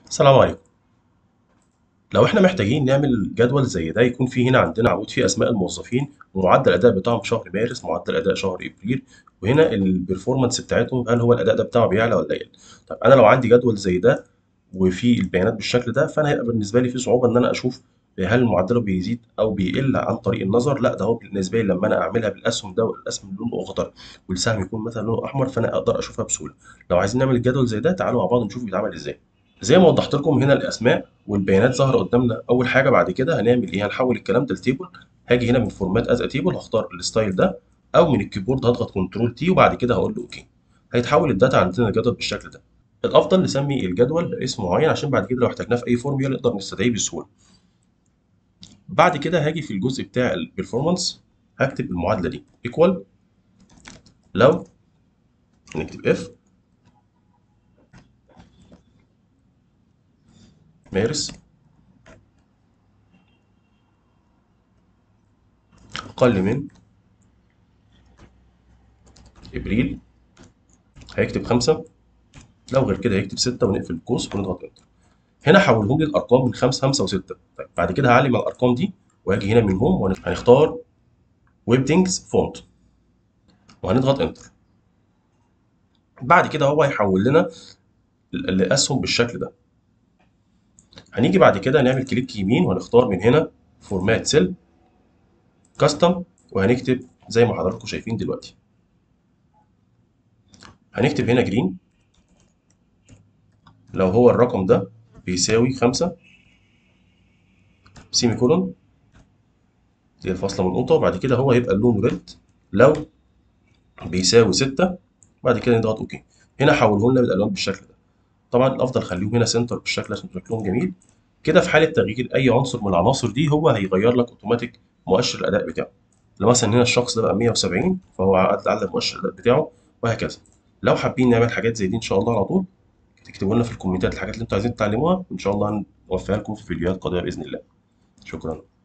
السلام عليكم لو احنا محتاجين نعمل جدول زي ده يكون فيه هنا عندنا عمود فيه اسماء الموظفين ومعدل الاداء بتاعهم شهر مارس معدل الاداء شهر ابريل وهنا البرفورمانس بتاعتهم هل هو الاداء ده بتاعه بيعلى ولا يقل طب انا لو عندي جدول زي ده وفي البيانات بالشكل ده فانا هيبقى بالنسبه لي في صعوبه ان انا اشوف هل معدله بيزيد او بيقل عن طريق النظر لا ده هو بالنسبه لي لما انا اعملها بالاسهم ده والاسهم لونه اخضر والسهم يكون مثلا لونه احمر فانا اقدر اشوفها بسهوله لو عايزين نعمل الجدول زي ده تعالوا مع بعض نشوف بيتعمل ازاي زي ما وضحت لكم هنا الاسماء والبيانات ظاهره قدامنا اول حاجه بعد كده هنعمل ايه هنحول الكلام ده لتيبل هاجي هنا من فورمات از تيبل هختار الستايل ده او من الكيبورد هضغط كنترول تي وبعد كده هقول له اوكي هيتحول الداتا عندنا الجدول بالشكل ده الافضل نسمي الجدول باسم معين عشان بعد كده لو احتاجناه في اي فورمولا نقدر نستدعيه بسهوله بعد كده هاجي في الجزء بتاع البرفورمانس هكتب المعادله دي ايكوال لو نكتب اف مارس أقل من إبريل هيكتب خمسة لو غير كده هيكتب ستة ونقفل القوس ونضغط انتر هنا حولهم لي الأرقام من خمسة خمسة وستة طيب بعد كده هعلم على الأرقام دي وهاجي هنا من هوم وهنختار ويبدنجز فونت وهنضغط انتر بعد كده هو هيحول لنا الأسهم بالشكل ده هنيجي بعد كده نعمل كليك يمين وهنختار من هنا فورمات سيل كاستم وهنكتب زي ما حضراتكم شايفين دلوقتي هنكتب هنا جرين لو هو الرقم ده بيساوي خمسة سيمي كولون زي الفاصلة من نقطة وبعد كده هو هيبقى اللون ريد لو بيساوي ستة بعد كده نضغط اوكي هنا حوله لنا بالالوان بالشكل ده طبعا الافضل خليهم هنا سنتر بالشكل عشان شكلهم جميل كده في حاله تغيير اي عنصر من العناصر دي هو هيغير لك اوتوماتيك مؤشر الاداء بتاعه لو مثلا هنا الشخص ده بقى 170 فهو على مؤشر الاداء بتاعه وهكذا لو حابين نعمل حاجات زي دي ان شاء الله على طول تكتبوا لنا في الكومنتات الحاجات اللي انتوا عايزين تتعلموها وان شاء الله هنوفرها لكم في فيديوهات قادمه باذن الله شكرا